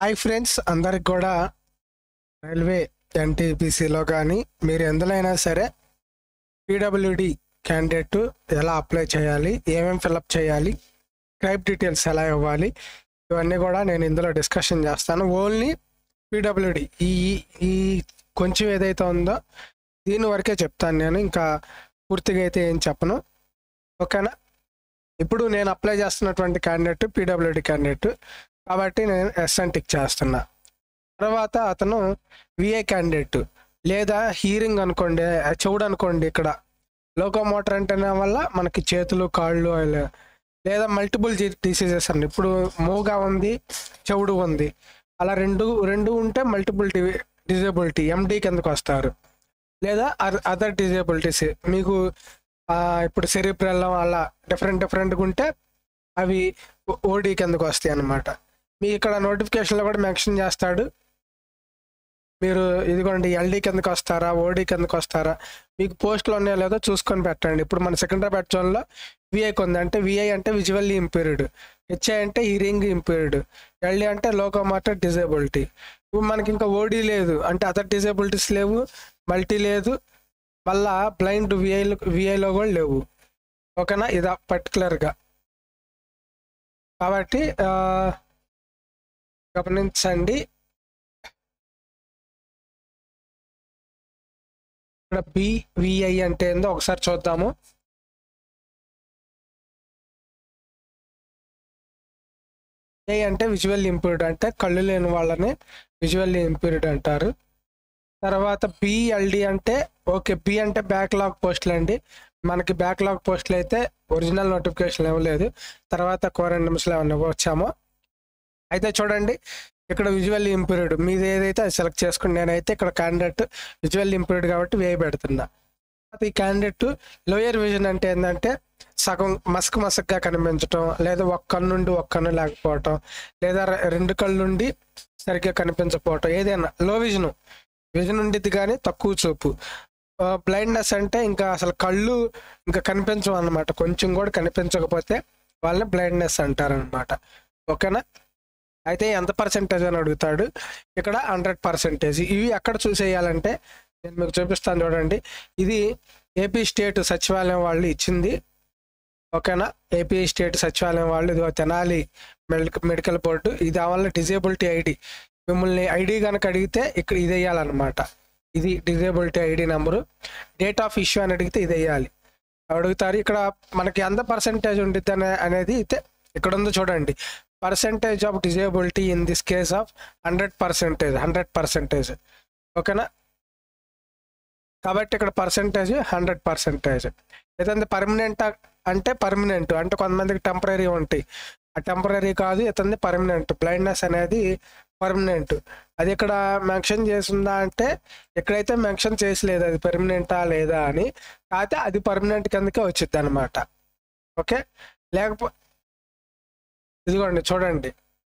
hi friends అందరికి కూడా railway ఎన్టీపీసీలో కానీ మీరు ఎందులోనైనా సరే పీడబ్ల్యూడి క్యాండిడేట్ ఎలా అప్లై చేయాలి ఏమేమి ఫిలప్ చేయాలి స్క్రైబ్ డీటెయిల్స్ ఎలా ఇవ్వాలి ఇవన్నీ కూడా నేను ఇందులో డిస్కషన్ చేస్తాను ఓన్లీ పీడబ్ల్యూడి ఈ ఈ కొంచెం ఏదైతే ఉందో దీని వరకే చెప్తాను నేను ఇంకా పూర్తిగా అయితే ఏం చెప్పను ఓకేనా ఇప్పుడు నేను అప్లై చేస్తున్నటువంటి క్యాండిడేట్ పీడబ్ల్యూడి క్యాండిడేట్ కాబట్టి నేను ఎస్ఎన్ టిక్ చేస్తున్నా తర్వాత అతను విఏ క్యాండిడేట్ లేదా హీరింగ్ అనుకోండి ఆ చెవుడు అనుకోండి ఇక్కడ లోకోమోటర్ అంటేనే వల్ల మనకి చేతులు కాళ్ళు అలా- లేదా మల్టిపుల్ డిసీజెస్ అండి ఇప్పుడు మూగా ఉంది చెవుడు ఉంది అలా రెండు రెండు ఉంటే మల్టిపుల్ డిజేబిలిటీ ఎండి కిందకు వస్తారు లేదా అదర్ డిజేబిలిటీస్ మీకు ఆ, ఇప్పుడు సెరిబ్రల్ అలా డిఫరెంట్ డిఫరెంట్గా ఉంటే అవి ఓడి కిందకు వస్తాయి అన్నమాట మీ ఇక్కడ నోటిఫికేషన్లో కూడా మెన్షన్ చేస్తాడు మీరు ఇదిగోండి ఎల్డీ కిందకి వస్తారా ఓడి కిందకి వస్తారా మీకు పోస్టులు ఉన్నాయో లేదో చూసుకొని పెట్టండి ఇప్పుడు మన సికింద్రాబాద్ జోన్లో విఐకి ఉంది అంటే విఐ అంటే విజువల్లీ ఇంపేర్డ్ హెచ్ఐ అంటే హీరింగ్ ఇంపేర్డ్ ఎల్డీ అంటే లోకోమోటర్ డిజేబిలిటీ ఇప్పుడు మనకి ఇంకా ఓడి లేదు అంటే అదర్ డిజేబిలిటీస్ లేవు మల్టీ లేదు మళ్ళా బ్లైండ్ విఐలో విఐలో కూడా లేవు ఓకేనా ఇదా పర్టికులర్గా కాబట్టి ఆ, గమనించండి ఇక్కడ బివిఐ అంటే ఏందో ఒకసారి చూద్దాము ఏ అంటే విజువల్ ఇంప్యూర్డ్ అంటే కళ్ళు లేని వాళ్ళని విజువల్ ఇంప్యూర్డ్ అంటారు తర్వాత బిఎల్డి అంటే ఓకే బి అంటే బ్యాక్లాగ్ పోస్టులు అండి మనకి బ్యాక్లాగ్ పోస్టులు అయితే ఒరిజినల్ నోటిఫికేషన్ ఇవ్వలేదు తర్వాత కోరెంట్ నిమిషాలు ఏమన్నా వచ్చామో అయితే చూడండి ఇక్కడ విజువల్ ఇంప్యూర్డ్ మీది ఏదైతే అది సెలెక్ట్ చేసుకుని నేనైతే ఇక్కడ క్యాండిడేట్ విజువల్ ఇంప్యూర్డ్ కాబట్టి వేయి పెడుతున్నా తర్వాత ఈ క్యాండిడేట్ లోయర్ విజన్ అంటే ఏంటంటే సగం మసక మసకగా కనిపించటం లేదా ఒక్క కన్ను నుండి ఒక్క కన్ను లేకపోవటం లేదా రె- రెండు కళ్ళు నుండి సరిగ్గా కనిపించకపోవటం ఏదైనా లో విజన్ విజన్ ఉండిద్ది కానీ తక్కువ చూపు బ్లైండ్నెస్ అంటే ఇంకా అసలు కళ్ళు ఇంకా కనిపించవు అన్నమాట కొంచెం కూడా కనిపించకపోతే వాళ్ళని బ్లైండ్నెస్ అంటారనమాట ఓకేనా అయితే ఎంత పర్సెంటేజ్ అని అడుగుతాడు ఇక్కడ హండ్రెడ్ పర్సెంటేజ్ ఇవి ఎక్కడ చూసేయాలంటే నేను మీకు చూపిస్తాను చూడండి ఇది ఏపీ స్టేట్ సచివాలయం వాళ్ళు ఇచ్చింది ఓకేనా ఏపీ స్టేట్ సచివాలయం వాళ్ళు ఇది తెనాలి మెడికల్ మెడికల్ బోర్డు ఇది వల్ల డిజేబిలిటీ ఐడి మిమ్మల్ని ఐడి కనుక అడిగితే ఇక్కడ ఇది వేయాలన్నమాట ఇది disability ID number date of issue అని అడిగితే ఇది వేయాలి అడుగుతారు ఇక్కడ మనకి ఎంత పర్సెంటేజ్ ఉండిద్ది అనే అనేది అయితే ఇక్కడ ఉందో చూడండి percentage of disability in this case of hundred percentage hundred percentage ఓకేనా కాబట్టి ఇక్కడ పర్సెంటేజ్ హండ్రెడ్ పర్సెంటేజ్ ఏదంటే పర్మనెంట్ అంటే పర్మనెంట్ అంటే కొంతమందికి టెంపరీ ఉంటాయి ఆ టెంపరీ కాదు ఇతంది పర్మనెంట్ బ్లైండ్నెస్ అనేది పర్మనెంట్ అది ఇక్కడ మెన్షన్ చేసిందా అంటే ఎక్కడైతే మెన్షన్ చేసలేదు అది పర్మనెంటా లేదా అని కాకపోతే అది పర్మనెంట్ కిందకే వచ్చింది అనమాట ఓకే లేకపో ఇదిగోండి చూడండి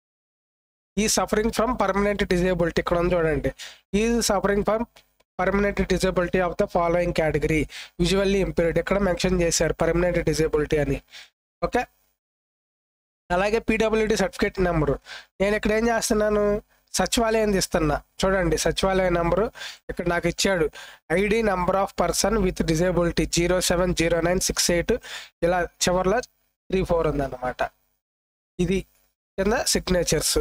ఈ సఫరింగ్ ఫ్రమ్ పర్మనెంట్ డిజేబిలిటీ ఇక్కడ ఉంది చూడండి ఈ suffering from permanent disability of the following category visually impaired ఇక్కడ మెన్షన్ చేశారు పర్మనెంట్ డిజేబిలిటీ అని ఓకే అలాగే పీడబ్ల్యూడి సర్టిఫికేట్ నెంబరు నేను ఇక్కడ ఏం చేస్తున్నాను సచివాలయం ఇస్తున్నా చూడండి సచివాలయం నెంబరు ఇక్కడ నాకు ఇచ్చాడు ID number of person with disability zero seven zero nine six eight ఇలా చివరిలో త్రీ ఫోర్ ఉందన్నమాట ఇది కింద సిగ్నేచర్స్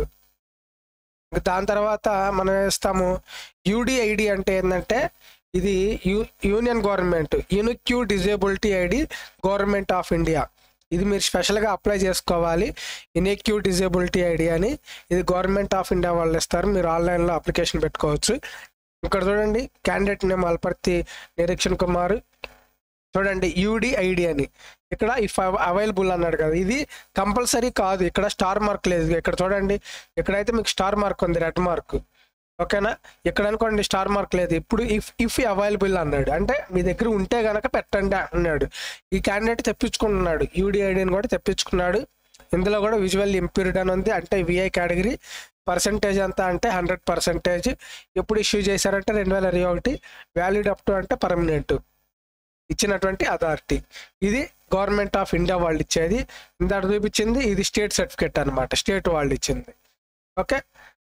దాని తర్వాత మనం వేస్తాము యూడిఐడి అంటే ఏంటంటే ఇది U union government unique disability ID government of India ఇది మీరు స్పెషల్గా అప్లై చేసుకోవాలి ఇన్ఎక్యూ డిజేబిలిటీ ఐడి అని ఇది గవర్నమెంట్ ఆఫ్ ఇండియా వాళ్ళు ఇస్తారు మీరు ఆన్లైన్లో అప్లికేషన్ పెట్టుకోవచ్చు ఇక్కడ చూడండి క్యాండిడేట్ నేమ్ అల్పర్తి నిరీక్షణ్ కుమార్ చూడండి యూడిఐడి అని ఇక్కడ ఇఫ్ అవైలబుల్ అన్నాడు కదా ఇది కంపల్సరీ కాదు ఇక్కడ స్టార్ మార్క్ లేదు ఇక్కడ చూడండి ఇక్కడైతే మీకు స్టార్ మార్క్ ఉంది రెడ్ మార్క్ ఓకేనా ఇక్కడ అనుకోండి స్టార్ మార్క్ లేదు ఇప్పుడు ఇఫ్ ఇఫ్ అవైలబుల్ అన్నాడు అంటే మీ దగ్గర ఉంటే గనక పెట్టండి అన్నాడు ఈ క్యాండిడేట్ తెప్పించుకుంటున్నాడు యూడిఐడిని కూడా తెప్పించుకున్నాడు ఇందులో కూడా విజువల్ ఇంప్యూరిడ్ అని ఉంది అంటే విఐ కేటగిరీ పర్సంటేజ్ ఎంత అంటే హండ్రెడ్ పర్సెంటేజ్ ఎప్పుడు ఇష్యూ చేశారంటే రెండు వేల ఇరవై ఒకటి వ్యాలిడ్ అప్ టు అంటే పర్మనెంట్ ఇచ్చినటువంటి అథారిటీ ఇది గవర్నమెంట్ ఆఫ్ ఇండియా వాళ్ళు ఇచ్చేది ఇందాక చూపించింది ఇది స్టేట్ సర్టిఫికేట్ అన్నమాట స్టేట్ వాళ్ళు ఇచ్చింది ఓకే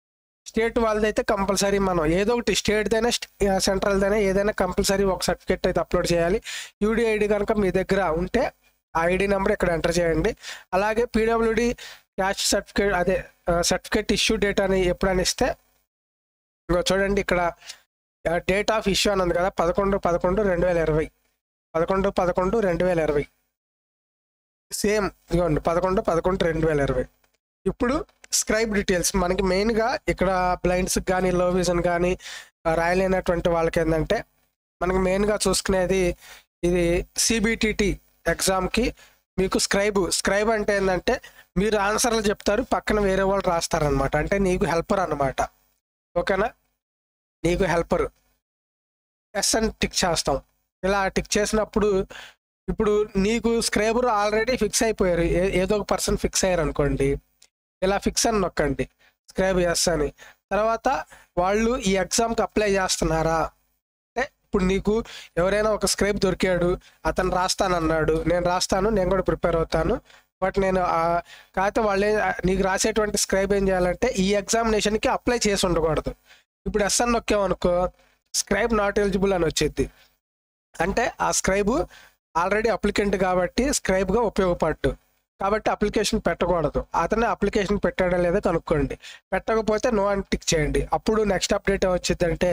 స్టేట్ వాళ్ళది అయితే కంపల్సరీ మనం ఏదో ఒకటి స్టేట్దైనా సెంట్రల్దైనా ఏదైనా కంపల్సరీ ఒక సర్టిఫికేట్ అయితే అప్లోడ్ చేయాలి యూడిఐడి కనుక మీ దగ్గర ఉంటే ఆ ఐడి నెంబర్ ఇక్కడ ఎంటర్ చేయండి అలాగే పీడబ్ల్యూడి క్యాష్ సర్టిఫికేట్ అదే సర్టిఫికేట్ ఇష్యూ డేట్ అని ఎప్పుడైనా ఇస్తే ఇంకో చూడండి ఇక్కడ డేట్ ఆఫ్ ఇష్యూ అని ఉంది కదా పదకొండు పదకొండు రెండు వేల ఇరవై పదకొండు పదకొండు రెండు వేల ఇరవై సేమ్ ఇదిగోండి పదకొండు పదకొండు రెండు వేల ఇరవై ఇప్పుడు స్క్రైబ్ డీటెయిల్స్ మనకి మెయిన్గా ఇక్కడ బ్లైండ్స్ కానీ లో విజన్ కానీ రాయలేనటువంటి వాళ్ళకి ఏంటంటే మనకి మెయిన్గా చూసుకునేది ఇది సిబిటిటి ఎగ్జామ్కి మీకు స్క్రైబ్ స్క్రైబ్ అంటే ఏంటంటే మీరు ఆన్సర్లు చెప్తారు పక్కన వేరే వాళ్ళు రాస్తారనమాట అంటే నీకు హెల్పర్ అనమాట ఓకేనా నీకు హెల్పర్ ఎస్ అని టిక్ చేస్తాం ఇలా టిక్ చేసినప్పుడు ఇప్పుడు నీకు స్క్రైబర్ ఆల్రెడీ ఫిక్స్ అయిపోయారు ఏ- ఏదో ఒక పర్సన్ ఫిక్స్ అయ్యారు అనుకోండి ఇలా ఫిక్స్ అని నొక్కండి స్క్రైబ్ ఎస్ అని తర్వాత వాళ్ళు ఈ ఎగ్జామ్కి అప్లై చేస్తున్నారా అంటే ఇప్పుడు నీకు ఎవరైనా ఒక స్క్రైబ్ దొరికాడు అతను రాస్తానన్నాడు నేను రాస్తాను నేను కూడా ప్రిపేర్ అవుతాను బట్ నేను ఆ- కాకపోతే వాళ్ళు ఏ- నీకు రాసేటువంటి స్క్రైబ్ ఏం చేయాలంటే ఈ ఎగ్జామినేషన్కి అప్లై చేసి ఉండకూడదు ఇప్పుడు ఎస్ అని నొక్కామనుకో స్క్రైబ్ నాట్ ఎలిజిబుల్ అని వచ్చింది అంటే ఆ స్క్రైబ్ ఆల్రెడీ అప్లికెంట్ కాబట్టి స్క్రైబ్గా ఉపయోగపడ్డు కాబట్టి అప్లికేషన్ పెట్టకూడదు అతనే అప్లికేషన్ పెట్టాడా లేదా కనుక్కోండి పెట్టకపోతే నో అని టిక్ చేయండి అప్పుడు నెక్స్ట్ అప్డేట్ ఏమొచ్చిందంటే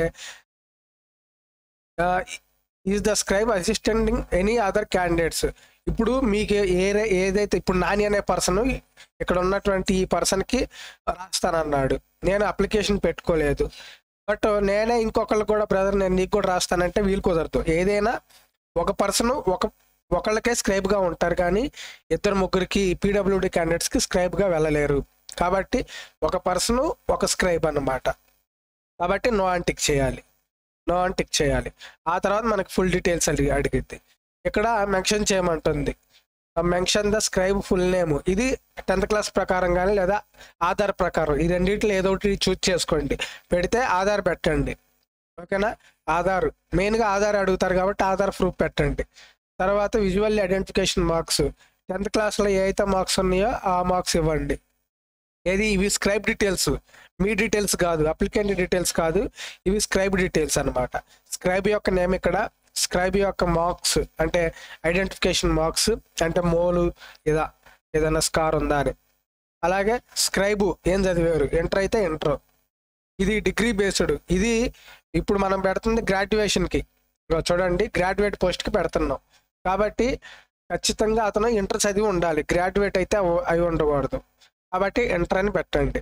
is the scribe assistant any other candidates ఇప్పుడు మీకు ఏ ఏదైతే ఇప్పుడు నాని అనే పర్సన్ ఇక్కడ ఉన్నటువంటి ఈ పర్సన్కి రాస్తానన్నాడు నేను అప్లికేషన్ పెట్టుకోలేదు బట్ నేనే ఇంకొకళ్ళు కూడా బ్రదర్ నేను నీకు కూడా రాస్తానంటే వీలు కుదరదు ఏదైనా ఒక పర్సన్ ఒక ఒకళ్ళకే స్క్రైబ్గా ఉంటారు కానీ ఇద్దరు ముగ్గురికి పీడబ్ల్యూడి క్యాండిడేట్స్కి స్క్రైబ్గా వెళ్ళలేరు కాబట్టి ఒక పర్సన్ ఒక స్క్రైబ్ అన్నమాట కాబట్టి నో అని టిక్ చేయాలి నో అని టిక్ చేయాలి ఆ తర్వాత మనకి ఫుల్ డీటెయిల్స్ అడిగి అడిగిద్ది ఇక్కడ మెన్షన్ చేయమంటుంది mention the scribe full name ఇది టెన్త్ క్లాస్ ప్రకారం కానీ లేదా ఆధార్ ప్రకారం ఈ రెండింటిలో ఏదో ఒకటి చూస్ చేసుకోండి పెడితే ఆధార్ పెట్టండి ఓకేనా ఆధార్ మెయిన్గా ఆధార్ అడుగుతారు కాబట్టి ఆధార్ ప్రూఫ్ పెట్టండి తర్వాత విజువల్ ఐడెంటిఫికేషన్ మార్క్స్ టెన్త్ క్లాస్లో ఏ అయితే మార్క్స్ ఉన్నాయో ఆ మార్క్స్ ఇవ్వండి ఏది ఇవి స్క్రైబ్ డీటెయిల్స్ మీ డీటెయిల్స్ కాదు అప్లికెంట్ డీటెయిల్స్ కాదు ఇవి స్క్రైబ్ డీటెయిల్స్ అన్నమాట స్క్రైబ్ యొక్క నేమ్ ఇక్కడ స్క్రైబ్ యొక్క మార్క్స్ అంటే ఐడెంటిఫికేషన్ మార్క్స్ అంటే మోలు ఇదా ఏదైనా స్కార్ ఉందా అని అలాగే స్క్రైబు ఏం చదివారు ఎంటర్ అయితే ఎంటర్ ఇది డిగ్రీ బేస్డ్ ఇది ఇప్పుడు మనం పెడుతుంది గ్రాడ్యుయేషన్కి ఇగో చూడండి గ్రాడ్యుయేట్ పోస్ట్కి పెడుతున్నాం కాబట్టి ఖచ్చితంగా అతను ఇంటర్ చదివి ఉండాలి గ్రాడ్యుయేట్ అయితే అవ- అయి ఉండకూడదు కాబట్టి ఎంటర్ అని పెట్టండి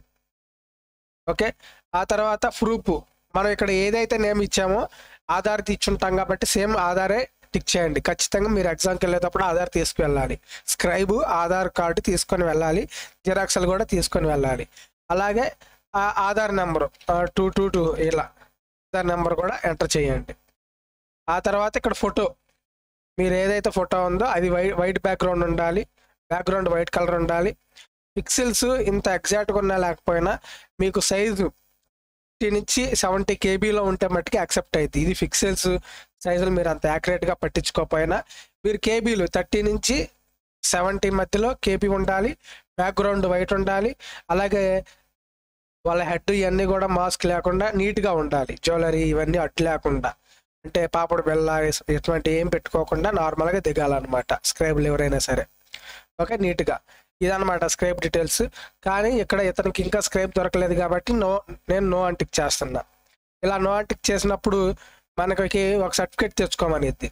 ఓకే ఆ తర్వాత ప్రూఫ్ మనం ఇక్కడ ఏదైతే నేమ్ ఇచ్చామో ఆధార్ ఇచ్చుంటాం కాబట్టి సేమ్ ఆధారే టిక్ చేయండి ఖచ్చితంగా మీరు ఎగ్జామ్కి వెళ్ళేటప్పుడు ఆధార్ తీసుకువెళ్ళాలి స్క్రైబు ఆధార్ కార్డు తీసుకొని వెళ్ళాలి జిరాక్స్లు కూడా తీసుకొని వెళ్ళాలి అలాగే ఆ Aadhaar number two two two ఇలా ఆధార్ నెంబర్ కూడా ఎంటర్ చేయండి ఆ తర్వాత ఇక్కడ ఫోటో మీరు ఏదైతే ఫోటో ఉందో అది వైట్ వైట్ బ్యాక్గ్రౌండ్ ఉండాలి బ్యాక్గ్రౌండ్ వైట్ కలర్ ఉండాలి పిక్సెల్స్ ఇంత ఎగ్జాక్ట్గా ఉన్నా లేకపోయినా మీకు సైజు ఫిఫ్టీ నుంచి సెవెంటీ కేబీలో ఉంటే మట్టుకి యాక్సెప్ట్ అవుతుంది ఇది పిక్సెల్స్ సైజులు మీరు అంత యాక్యురేట్గా పట్టించుకోకపోయినా మీరు కేబీలు థర్టీ నుంచి సెవెంటీ మధ్యలో కేబీ ఉండాలి బ్యాక్గ్రౌండ్ వైట్ ఉండాలి అలాగే వాళ్ళ హెడ్ ఇవన్నీ కూడా మాస్క్ లేకుండా నీట్గా ఉండాలి జ్యువెలరీ ఇవన్నీ అడ్డు లేకుండా అంటే పాపడు బెల్ల ఇస్- ఇటువంటి ఏం పెట్టుకోకుండా నార్మల్గా దిగాలన్నమాట స్క్రైబ్లు ఎవరైనా సరే ఓకే నీట్గా ఇదన్నమాట స్క్రైబ్ డీటెయిల్స్ కానీ ఇక్కడ ఇతనికి ఇంకా స్క్రైబ్ దొరకలేదు కాబట్టి నో నేను నో అంటిక్ చేస్తున్నా ఇలా నో అంటిక్ చేసినప్పుడు మనకి ఒక సర్టిఫికేట్ తెచ్చుకోమనిద్ది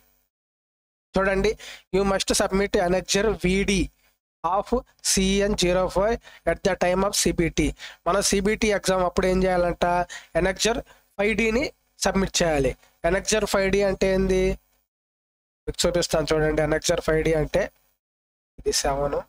చూడండి you must submit annexure VD of CN zero five at the time of CBT మన సిబిటి ఎగ్జామ్ అప్పుడు ఏం చేయాలంట ఎనెక్జర్ ఫైవ్ డిని సబ్మిట్ చేయాలి ఎనెక్జర్ ఫైవ్ డి అంటే ఏంది మీకు చూపిస్తాను చూడండి ఎనెక్జర్ ఫైవ్ డి అంటే ఇది సెవెన్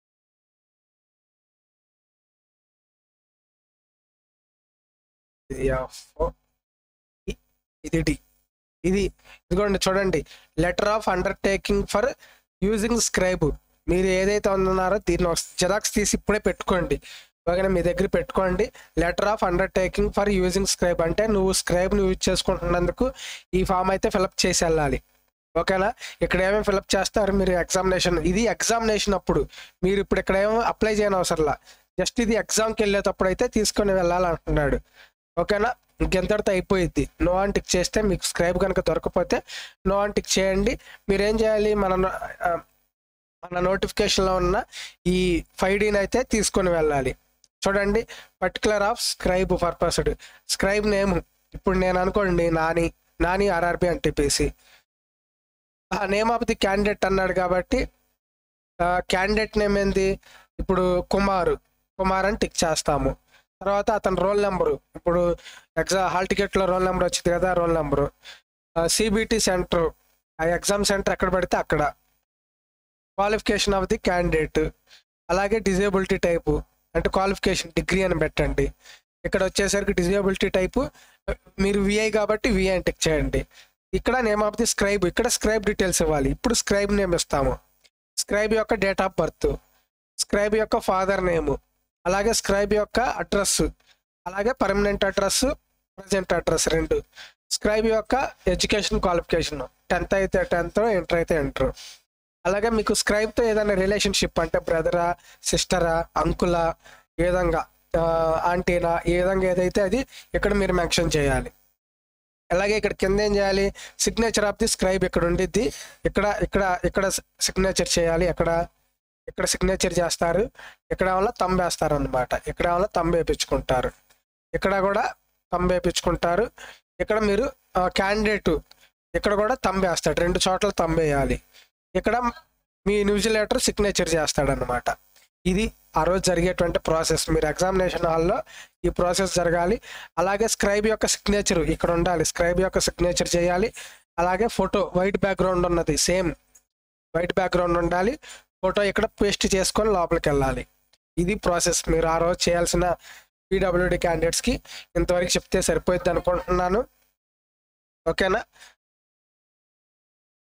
ఇది ఎఫ్ ఇది డి ఇది ఇదిగోండి చూడండి letter of undertaking for using scribe మీరు ఏదైతే ఉన్నారో దీన్ని జిరాక్స్ తీసి ఇప్పుడే పెట్టుకోండి ఓకేనా మీ దగ్గర పెట్టుకోండి letter of undertaking for using scribe అంటే నువ్వు స్క్రైబ్ని యూజ్ చేసుకుంటున్నందుకు ఈ ఫామ్ అయితే ఫిలప్ చేసి వెళ్ళాలి ఓకేనా ఇక్కడ ఏమేమి ఫిలప్ చేస్తారు మీరు ఎగ్జామినేషన్ ఇది ఎగ్జామినేషన్ అప్పుడు మీరు ఇప్పుడు ఇక్కడ ఏమో అప్లై చేయని అవసరంలా జస్ట్ ఇది ఎగ్జామ్కి వెళ్ళేటప్పుడు అయితే తీసుకొని వెళ్ళాలంటున్నాడు ఓకేనా ఇంకెంతటితో అయిపోయిద్ది నో అని టిక్ చేస్తే మీకు స్క్రైబ్ కనుక దొరకపోతే నో అని టిక్ చేయండి మీరేం చేయాలి మన నో- ఆ, మన నోటిఫికేషన్లో ఉన్న ఈ ఫైవ్ డీని అయితే తీసుకొని వెళ్ళాలి చూడండి particular of scribe purposed scribe name ఇప్పుడు నేను అనుకోండి నాని నాని ఆర్ఆర్బి అని చెప్పేసి ఆ నేమ్ ఆఫ్ ది క్యాండిడేట్ అన్నాడు కాబట్టి క్యాండిడేట్ నేమ్ ఏంది ఇప్పుడు కుమార్ కుమార్ అని టిక్ చేస్తాము తర్వాత అతని రోల్ నెంబరు ఇప్పుడు ఎగ్జామ్ హాల్ టికెట్లో రోల్ నెంబర్ వచ్చింది కదా రోల్ నెంబరు సిబిటి సెంటర్ ఆ ఎగ్జామ్ సెంటర్ ఎక్కడ పడితే అక్కడ క్వాలిఫికేషన్ ఆఫ్ ది క్యాండిడేట్ అలాగే డిజేబిలిటీ టైపు అంటే క్వాలిఫికేషన్ డిగ్రీ అని పెట్టండి ఇక్కడ వచ్చేసరికి డిజేబిలిటీ టైపు మీరు విఐ కాబట్టి విఐ అని టిక్ చేయండి ఇక్కడ నేమ్ ఆఫ్ ది స్క్రైబ్ ఇక్కడ స్క్రైబ్ డీటెయిల్స్ ఇవ్వాలి ఇప్పుడు స్క్రైబ్ నేమ్ ఇస్తాము స్క్రైబ్ యొక్క డేట్ ఆఫ్ బర్త్ స్క్రైబ్ యొక్క ఫాదర్ నేమ్ అలాగే స్క్రైబ్ యొక్క అడ్రస్ అలాగే పర్మనెంట్ అడ్రస్ ప్రజెంట్ అడ్రస్ రెండు స్క్రైబ్ యొక్క ఎడ్యుకేషన్ క్వాలిఫికేషన్ టెన్త్ అయితే టెన్త్ ఇంటర్ అయితే ఇంటర్ అలాగే మీకు స్క్రైబ్తో ఏదైనా రిలేషన్షిప్ అంటే బ్రదరా సిస్టరా అంకులా ఏ విధంగా ఆంటీనా ఏ విధంగా ఏదైతే అది ఇక్కడ మీరు మెన్షన్ చేయాలి అలాగే ఇక్కడ కింద ఏం చేయాలి సిగ్నేచర్ ఆఫ్ ది స్క్రైబ్ ఇక్కడ ఉండిద్ది ఇక్కడ ఇక్కడ ఇక్కడ సిగ్నేచర్ చేయాలి ఇక్కడ ఇక్కడ సిగ్నేచర్ చేస్తారు ఇక్కడ వల్ల తంబ్ వేస్తారు అనమాట ఇక్కడ వల్ల తంబ్ వేయించుకుంటారు ఇక్కడ కూడా తంబ్ వేయించుకుంటారు ఇక్కడ మీరు క్యాండిడేట్ ఇక్కడ కూడా తంబ్ వేస్తాడు రెండు చోట్ల తంబ్ వేయాలి ఇక్కడ మీ న్యూజిలేటర్ సిగ్నేచర్ చేస్తాడనమాట ఇది ఆ రోజు జరిగేటువంటి ప్రాసెస్ మీరు ఎగ్జామినేషన్ హాల్లో ఈ ప్రాసెస్ జరగాలి అలాగే స్క్రైబ్ యొక్క సిగ్నేచర్ ఇక్కడ ఉండాలి స్క్రైబ్ యొక్క సిగ్నేచర్ చేయాలి అలాగే ఫోటో వైట్ బ్యాక్గ్రౌండ్ ఉన్నది సేమ్ వైట్ బ్యాక్గ్రౌండ్ ఉండాలి ఫోటో ఇక్కడ పేస్ట్ చేసుకొని లోపలికి వెళ్ళాలి ఇది ప్రాసెస్ మీరు ఆ రోజు చేయాల్సిన పీడబ్ల్యూడి క్యాండిడేట్స్కి ఇంతవరకు చెప్తే సరిపోద్ది అనుకుంటున్నాను ఓకేనా